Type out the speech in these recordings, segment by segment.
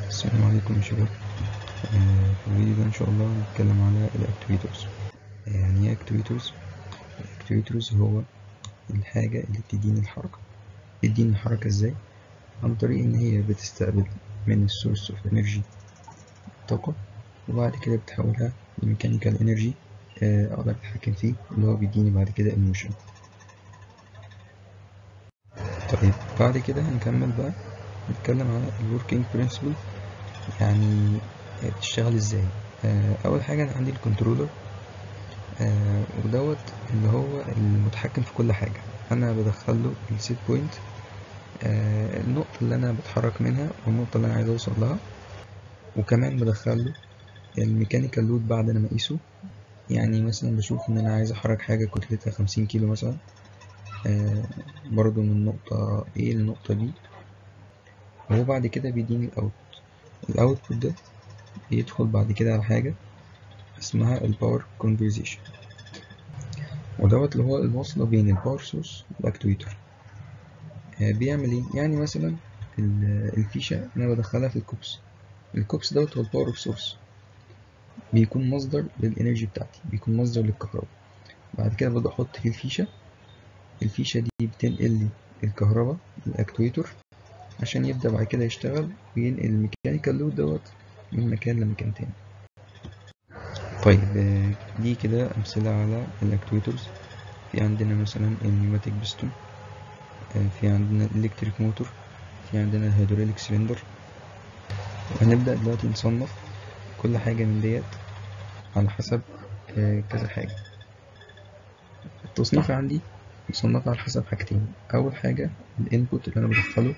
السلام عليكم يا شباب آه، في الفيديو ده ان شاء الله هنتكلم على الاكتويترز يعني ايه اكتويترز الاكتويترز هو الحاجة اللي بتديني الحركة بتديني الحركة ازاي عن طريق ان هي بتستقبل من السورس اوف انرجي طاقة وبعد كده بتحولها لميكانيكال انرجي اقدر اتحكم فيه اللي هو بيديني بعد كده الموشن طيب بعد كده هنكمل بقى نتكلم على الوركينج برنسبل يعني بتشتغل ازاي آه، اول حاجه انا عندي الكنترولر آه، ودوت اللي هو المتحكم في كل حاجه انا بدخل له السيت بوينت آه، النقطه اللي انا بتحرك منها والنقطه اللي انا عايز اوصل لها وكمان بدخل له الميكانيكال لود بعد انا ما اقيسه يعني مثلا بشوف ان انا عايز احرك حاجه كتلتها خمسين كيلو مثلا آه، برضو من نقطة A للنقطة B وهو بعد كده بيديني الأوت الأوتبوت ده بيدخل بعد كده على حاجة اسمها الباور كونفرزيشن ودوت اللي هو الوصلة بين الباور سورس والأكتويتر آه، بيعمل ايه؟ يعني مثلا ال- الفيشة أنا بدخلها في الكوبس الكوبس دوت هو الباور اوف سورس بيكون مصدر للإنرجي بتاعتي بيكون مصدر للكهرباء بعد كده ببدأ أحط فيه الفيشة الفيشة دي بتنقل لي الكهرباء للأكتويتر عشان يبدأ بعد كده يشتغل وينقل الميكانيكال لود دوت من مكان لمكان تاني طيب آه، دي كده أمثلة على الأكتويترز في عندنا مثلا النيوماتيك بيستون في عندنا الإلكتريك موتور في عندنا الهيدروليك سلندر وهنبدأ دلوقتي نصنف كل حاجة من ديت على حسب آه، كذا حاجة التصنيف عندي مصنفة على حسب حاجتين أول حاجة الانبوت اللي أنا بدخله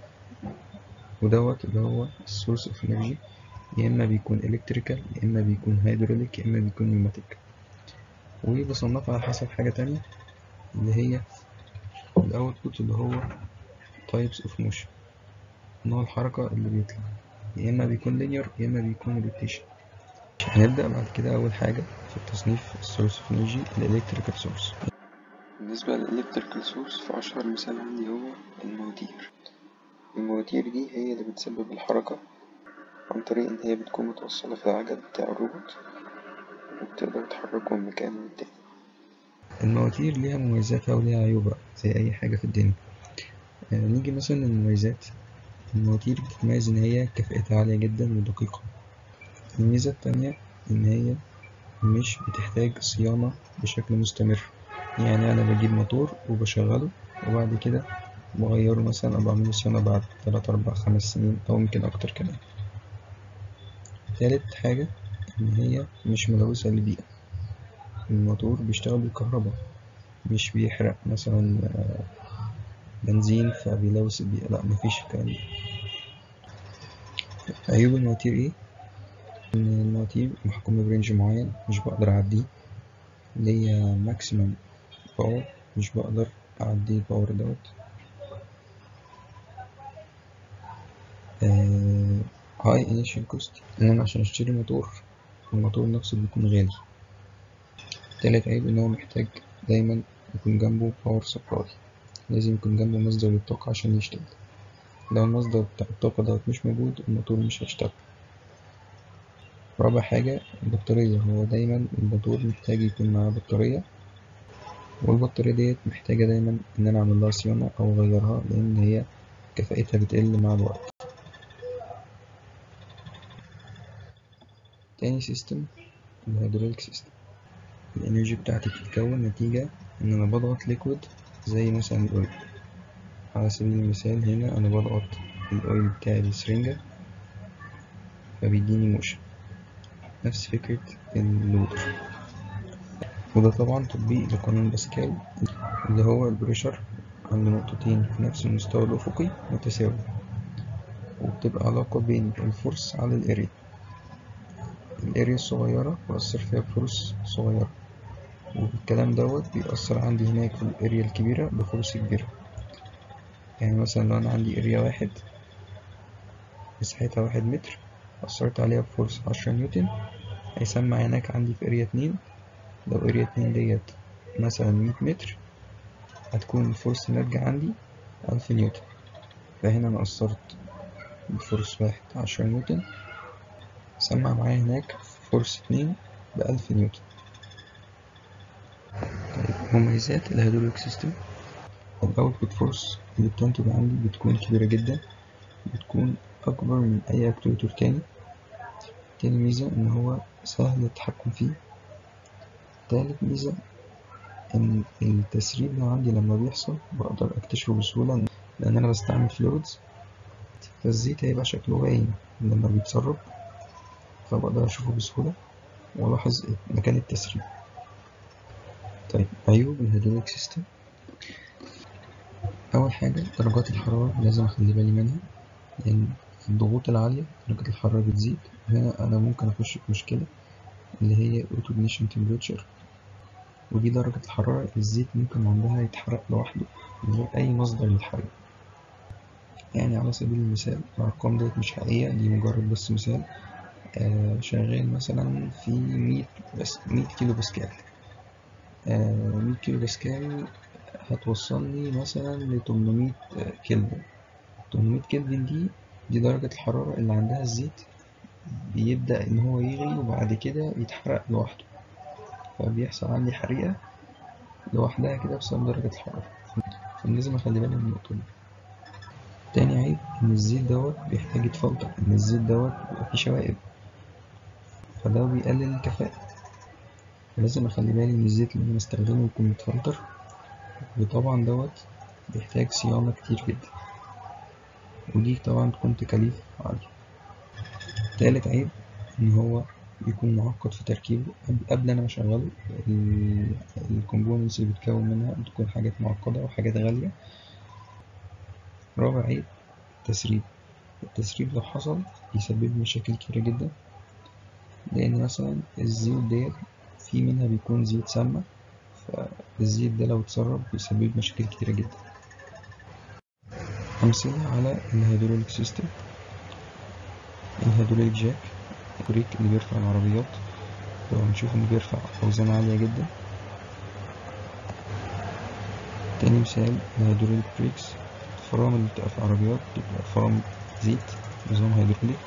ودوت اللي هو السورس اوف انرجي يا إما بيكون الكتريكال يا إما بيكون هيدروليك يا إما بيكون نيوماتيك وبصنفها على حسب حاجة تانية اللي هي الاوتبوت اللي هو types of motion نوع الحركة اللي بيطلع يا إما بيكون linear يا إما بيكون rotation هنبدأ بعد كده أول حاجة في التصنيف السورس اوف انرجي الالكتريكال سورس بالنسبة للإلكتريكال سورس فأشهر مثال عندي هو المواتير المواتير دي هي اللي بتسبب الحركة عن طريق إن هي بتكون متوصلة في العجل بتاع الروبوت وبتقدر تحركه من مكان للتاني المواتير ليها مميزاتها وليها عيوبها زي أي حاجة في الدنيا آه نيجي مثلا للمميزات المواتير بتتميز إن هي كفاءتها عالية جدا ودقيقة الميزة التانية إن هي مش بتحتاج صيانة بشكل مستمر يعني أنا بجيب موتور وبشغله وبعد كده بغيره مثلا أو بعمله صيانة بعد تلات أربع خمس سنين أو يمكن أكتر كمان تالت حاجة إن هي مش ملوثة للبيئة الموتور بيشتغل بالكهرباء مش بيحرق مثلا آه، بنزين فبيلوث البيئة لأ مفيش الكلام ده عيوب المواتير إيه؟ إن المواتير محكومة برينج معين مش بقدر أعديه ليا ماكسيمم باور مش بقدر أعدي الباور دوت هاي انيشال كوست ان انا عشان اشتري موتور الموتور نفسه بيكون غالي تالت عيب ان هو محتاج دايما يكون جنبه باور سبلاي لازم يكون جنبه مصدر للطاقة عشان يشتغل لو المصدر بتاع الطاقة دوت مش موجود الموتور مش هيشتغل رابع حاجة البطارية هو دايما الموتور محتاج يكون معاه بطارية والبطارية ديت محتاجة دايما إن أنا أعمل لها صيانة أو أغيرها لأن هي كفاءتها بتقل مع الوقت تاني سيستم الهيدروليك سيستم الانرجي بتاعتي بتتكون نتيجة ان انا بضغط ليكويد زي مثلا الاويل على سبيل المثال هنا انا بضغط الاويل بتاعي بالسرنجة فبيديني موشن نفس فكرة اللودر وده طبعا تطبيق لقانون باسكال اللي هو البريشر عند نقطتين في نفس المستوى الأفقي متساوي وبتبقى علاقة بين الفورس على الاريا الاريا الصغيرة بأثر فيها بفرص صغيرة والكلام دوت بيأثر عندي هناك في الاريا الكبيرة بفرص كبيرة يعني مثلا لو أنا عندي اريا واحد مساحتها واحد متر أثرت عليها بفورس عشرة نيوتن هيسمع هناك عندي في اريا اتنين لو اريا اتنين ديت مثلا مية متر هتكون الفورس الناتجة عندي ألف نيوتن فهنا أنا أثرت بفورس واحد عشرة نيوتن سمع معايا هناك فورس اتنين بألف نيوتن طيب مميزات الهيدروليك سيستم الأوتبوت فورس اللي بتنتج عندي بتكون كبيرة جدا بتكون أكبر من أي أكتويتر تاني تاني ميزة إن هو سهل التحكم فيه تالت ميزة إن التسريب اللي عندي لما بيحصل بقدر أكتشفه بسهولة لأن أنا بستعمل فلويدز فالزيت هيبقى شكله باين لما بيتسرب فبقدر أشوفه بسهولة وألاحظ مكان التسريب طيب عيوب الهيدروليك سيستم أول حاجة درجات الحرارة لازم أخلي بالي منها لأن في الضغوط العالية درجة الحرارة بتزيد هنا أنا ممكن أخش في مشكلة اللي هي auto ignition temperature ودي درجة الحرارة الزيت ممكن عندها يتحرق لوحده من غير أي مصدر للحريق يعني على سبيل المثال الأرقام ديت مش حقيقية دي مجرد بس مثال آه شغال مثلا في مية بس مية كيلو باسكال آه مية كيلو باسكال هتوصلني مثلا لتمنمية كلفن تمنمية كلفن دي دي درجة الحرارة اللي عندها الزيت بيبدأ إن هو يغلي وبعد كده يتحرق لوحده فبيحصل عندي حريقة لوحدها كده بسبب درجة الحرارة فلازم أخلي بالي من النقطة دي تاني عيب إن الزيت دوت بيحتاج يتفلتر إن الزيت دوت بيبقى فيه شوائب فده بيقلل الكفاءة فلازم أخلي بالي إن الزيت اللي أنا بستخدمه يكون متفلتر وطبعا دوت بيحتاج صيانة كتير جدا ودي طبعا تكون تكاليف عالية تالت عيب إن هو بيكون معقد في تركيبه قبل أنا ما أشغله الكومبوننتس اللي بتكون منها بتكون حاجات معقدة وحاجات غالية رابع عيب التسريب التسريب لو حصل يسبب مشاكل كتيرة جدا لأن مثلا الزيوت ديت في منها بيكون زيوت سامة فالزيت ده لو اتسرب بيسبب مشاكل كتيرة جدا أمثلة على الهيدروليك سيستم الهيدروليك جاك الكوريك اللي بيرفع العربيات لو هنشوف إنه بيرفع أوزان عالية جدا تاني مثال الهيدروليك بريكس الفرامل اللي بتبقى في العربيات بتبقى فرامل زيت نظام هيدروليك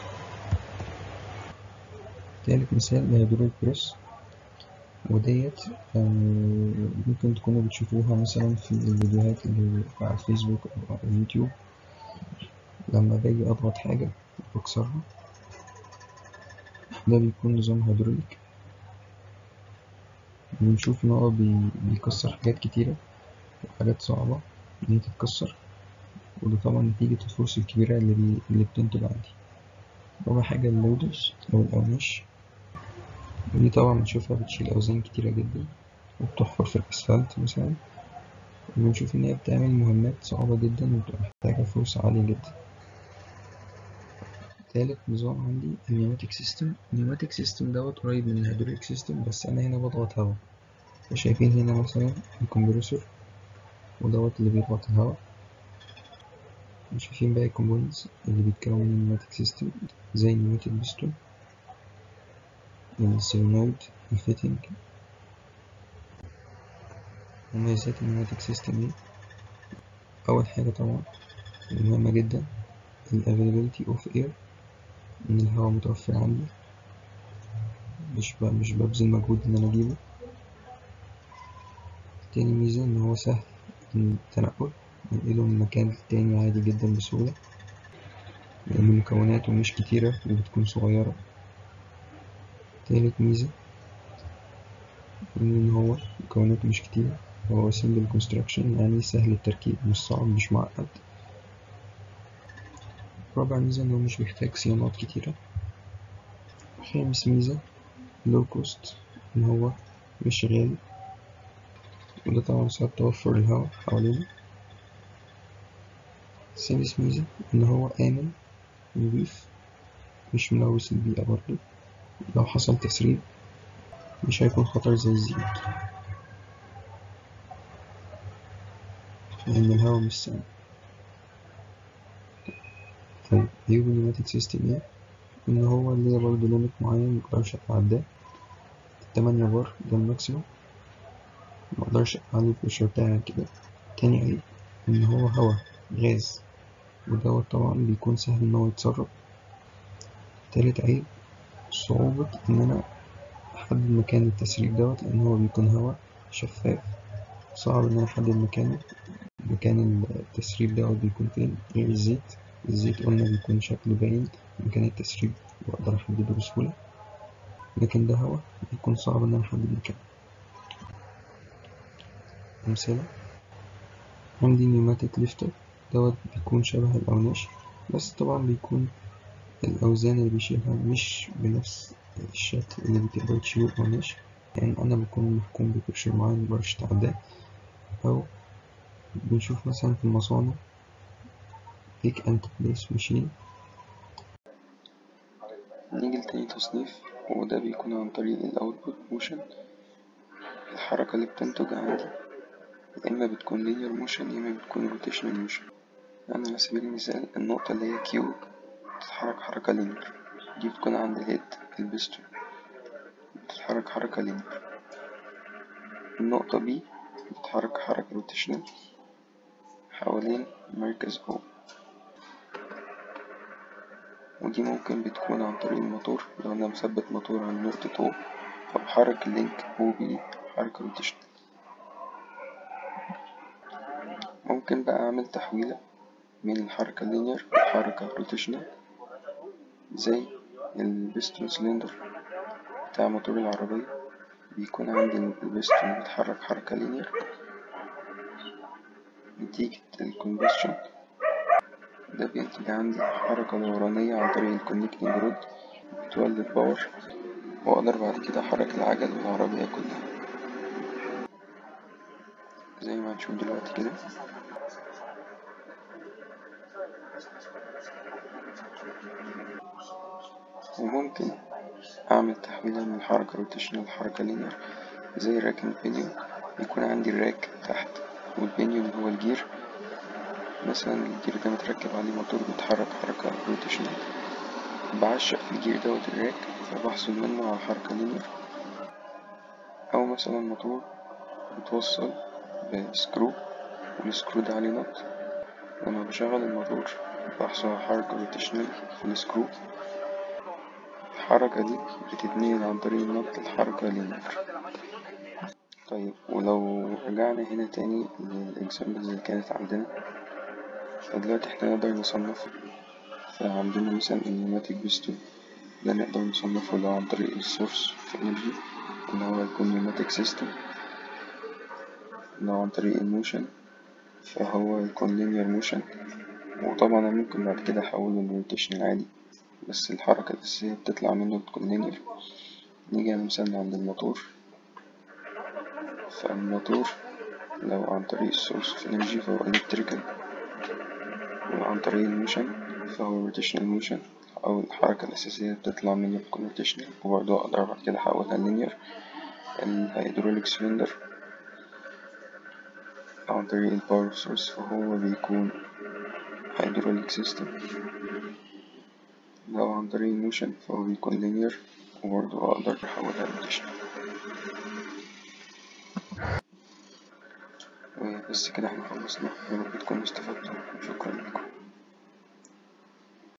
تالت مثال الهيدروليك بريس وديت ممكن تكونوا بتشوفوها مثلا في الفيديوهات اللي على الفيسبوك أو اليوتيوب لما باجي أضغط حاجة بكسرها ده بيكون نظام هيدروليك بنشوف إن هو بيكسر حاجات كتيرة وحاجات صعبة إن هي تتكسر وده طبعا نتيجة الفرص الكبيرة اللي, بي... اللي بتنتج عندي رابع حاجة اللودرز أو القماش ودي طبعا بنشوفها بتشيل أوزان كتيرة جدا وبتحفر في الأسفلت مثلا وبنشوف إن هي بتعمل مهمات صعبة جدا وبتبقى محتاجة فرصة عالية جدا تالت نظام عندي النيوماتيك سيستم النيوماتيك سيستم دوت قريب من الهيدروليك سيستم بس أنا هنا بضغط هوا فشايفين هنا مثلا الكمبريسور ودوت اللي بيضغط الهوا شايفين باقي الكومبوننتس اللي بيتكون من النيوماتيك سيستم زي النيوماتيك بيستون السولنويد الفيتنج مميزات النيوماتيك سيستم دي أول حاجة طبعا مهمة جدا ال availability of air إن الهواء متوفر عندي مش ب... مش ببذل مجهود إن أنا أجيبه تاني ميزة إن هو سهل التنقل ننقله من مكان للتاني عادي جدا بسهولة لأن مكوناته مش كتيرة وبتكون صغيرة تالت ميزة إن هو مكوناته مش كتيرة هو simple construction يعني سهل التركيب مش صعب مش معقد رابع ميزة إنه مش بيحتاج صيانات كتيرة خامس ميزة low cost إن هو مش غالي وده طبعا بسبب توفر الهواء حوالينا سادس ميزة إن هو آمن نضيف مش ملوث البيئة برضه لو حصل تسريب مش هيكون خطر زي الزيوت لأن الهواء مش سام طيب عيوب النيوماتيك سيستم ايه؟ إن هو ليه برضه ليميت معين مقدرش أتعداه تمانية بار ده الماكسيموم مقدرش أعلي البريشر بتاعي كده تاني عيب إن هو هوا غاز ودوت طبعا بيكون سهل إن هو يتسرب تالت عيب صعوبة إن أنا أحدد مكان التسريب دوت لأن هو بيكون هوا شفاف صعب إن أنا أحدد مكانه مكان التسريب دوت بيكون فين غير الزيت الزيت قلنا بيكون شكله باين مكان التسريب وأقدر أحدده بسهولة لكن ده هوا بيكون صعب إن أنا أحدد مكانه أمثلة عندي نيوماتيك ليفتر دوت بيكون شبه الأوناش بس طبعا بيكون الأوزان اللي بيشيلها مش بنفس الشكل اللي بتقدر تشيله الأوناش يعني أنا بكون محكوم ببرشر معين مبقدرش أتعداه أو بنشوف مثلا في المصانع بيك أند بليس ماشين نيجي لتاني تصنيف وده بيكون عن طريق الأوتبوت موشن الحركة اللي بتنتج عندي يا إما بتكون لينير موشن يا إما بتكون روتيشنال موشن يعني على سبيل المثال النقطة اللي هي كيو بتتحرك حركة لينير دي بتكون عند الهيد البستون بتتحرك حركة لينير النقطة بي بتتحرك حركة روتيشنال حوالين مركز O ودي ممكن بتكون عن طريق الموتور لو أنا مثبت موتور عند نقطة O فبحرك اللينك O B حركة روتيشنال ممكن بقى أعمل تحويلة من الحركة اللينير لحركة روتيشنال زي البستون سلندر بتاع موتور العربية بيكون عندي البستون بيتحرك حركة لينير نتيجة الكومبشن ده بينتج عندي حركة دورانية عن طريق الكونكتنج رود بتولد باور وأقدر بعد كده أحرك العجل والعربية كلها زي ما هنشوف دلوقتي كده وممكن أعمل تحويلة من حركة روتيشنال لحركة لينير زي الراكن بينيون يكون عندي الراك تحت والبينيون هو الجير مثلا الجير ده متركب عليه موتور بيتحرك حركة روتيشنال بعشق في الجير دوت الراك فبحصل منه على حركة لينير أو مثلا موتور متوصل بسكرو والسكرو ده عليه نط لما بشغل الموتور بحصل على حركة روتيشنال في السكرو الحركة دي بتتنقل عن طريق النط الحركة لينير طيب ولو رجعنا هنا تاني للإكزامبلز اللي كانت عندنا فدلوقتي احنا نقدر نصنف فعندنا مثلا النيوماتيك بيستون ده نقدر نصنفه لو عن طريق السورس في انرجي ان هو يكون نيوماتيك سيستم لو عن طريق الموشن فهو يكون لينير موشن وطبعا انا ممكن بعد كده احوله لروتيشن عادي بس الحركة الأساسية بتطلع منه بتكون لينير نيجي مثلا عند الموتور فالموتور لو عن طريق السورس في انرجي فهو الكتريكال وعن طريق الموشن فهو روتيشنال موشن أو الحركة الأساسية بتطلع منه بتكون روتيشنال وبرضه أقدر بعد كده أحولها لينير الهيدروليك سلندر عن طريق الباور سورس فهو بيكون هيدروليك سيستم لو عن طريق الموشن فهو بيكون لينير وبرضه أقدر أحولها روتيشنال بس كده احنا خلصنا يا رب تكونوا استفدتوا شكرا لكم